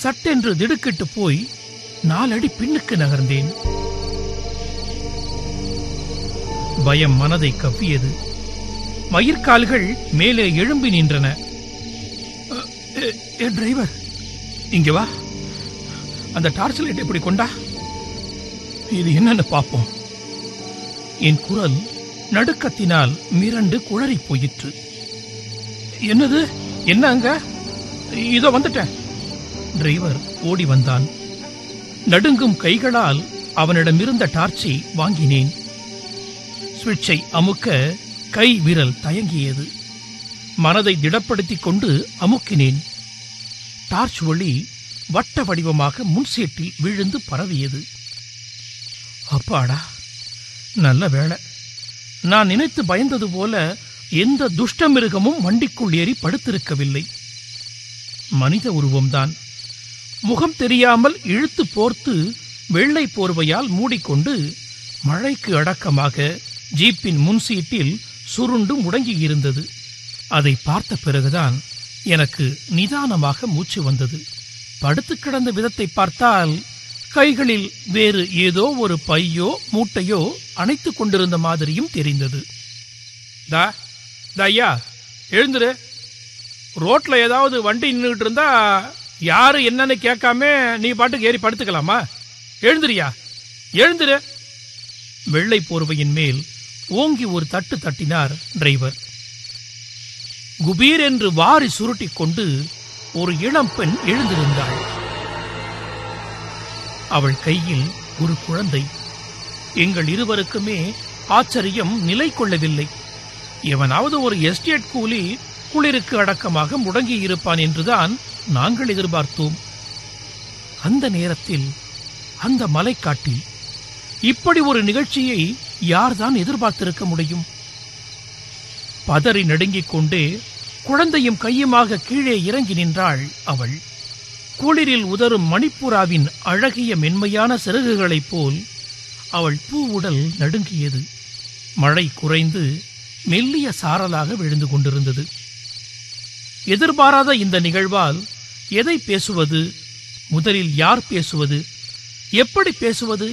சட்டென்று திடுக்கிட்டு போய் நாலடி பின்னுக்கு நகர்ந்தேன் பயம் மனதை கவ்வியது மயிர்கால்கள் மேலே எழும்பி நின்றன அ, எ, எ, டிரைவர் இங்க வா அந்த டார்ச் லைட் எப்படி கொண்டா இது என்னன்னு பாப்போம் என் குரல் நடுக்கத்தினால் மிரண்டு குளறி போயிற்று என்னது என்ன அங்க இதோ வந்துட்டேன் டிரைவர் ஓடி வந்தான் நடுங்கும் கைகளால் அவனிடமிருந்த டார்ச்சை வாங்கினேன் சுவிட்சை அமுக்க கை விரல் தயங்கியது மனதை திடப்படுத்திக் கொண்டு அமுக்கினேன் டார்ச் ஒளி வட்ட வடிவமாக முன்சீட்டில் விழுந்து பரவியது அப்பாடா நல்ல வேளை நான் நினைத்து பயந்தது போல எந்த துஷ்ட மிருகமும் வண்டிக்குள் ஏறி படுத்திருக்கவில்லை மனித உருவம்தான் முகம் தெரியாமல் இழுத்து போர்த்து வெள்ளை போர்வையால் மூடிக்கொண்டு மழைக்கு அடக்கமாக ஜீப்பின் முன்சீட்டில் சுருண்டு முடங்கியிருந்தது அதை பார்த்த பிறகுதான் எனக்கு நிதானமாக மூச்சு வந்தது படுத்து கிடந்த விதத்தை பார்த்தால் கைகளில் வேறு ஏதோ ஒரு பையோ மூட்டையோ அணைத்துக் கொண்டிருந்த மாதிரியும் தெரிந்தது தா தா ஐயா எழுந்துரு ரோட்ல ஏதாவது வண்டி நின்றுட்டு இருந்தா யாரு என்னன்னு கேட்காம நீ பாட்டுக்கு ஏறி படுத்துக்கலாமா எழுந்துரியா எழுந்துரு வெள்ளை போர்வையின் மேல் ஓங்கி ஒரு தட்டு தட்டினார் டிரைவர் குபீர் என்று வாரி சுருட்டிக் கொண்டு ஒரு இளம் பெண் எழுந்திருந்தாள் அவள் கையில் ஒரு குழந்தை எங்கள் இருவருக்குமே ஆச்சரியம் நிலை கொள்ளவில்லை எவனாவது ஒரு எஸ்டேட் கூலி குளிருக்கு அடக்கமாக முடங்கி இருப்பான் என்றுதான் நாங்கள் எதிர்பார்த்தோம் அந்த நேரத்தில் அந்த மலைக்காட்டில் இப்படி ஒரு நிகழ்ச்சியை யார்தான் எதிர்பார்த்திருக்க முடியும் பதறி நடுங்கிக் கொண்டே குழந்தையும் கையுமாக கீழே இறங்கி நின்றாள் அவள் குளிரில் உதரும் மணிப்புறாவின் அழகிய மென்மையான சிறகுகளைப் போல் அவள் பூவுடல் நடுங்கியது மழை குறைந்து மெல்லிய சாரலாக விழுந்து கொண்டிருந்தது எதிர்பாராத இந்த நிகழ்வால் எதை பேசுவது முதலில் யார் பேசுவது எப்படி பேசுவது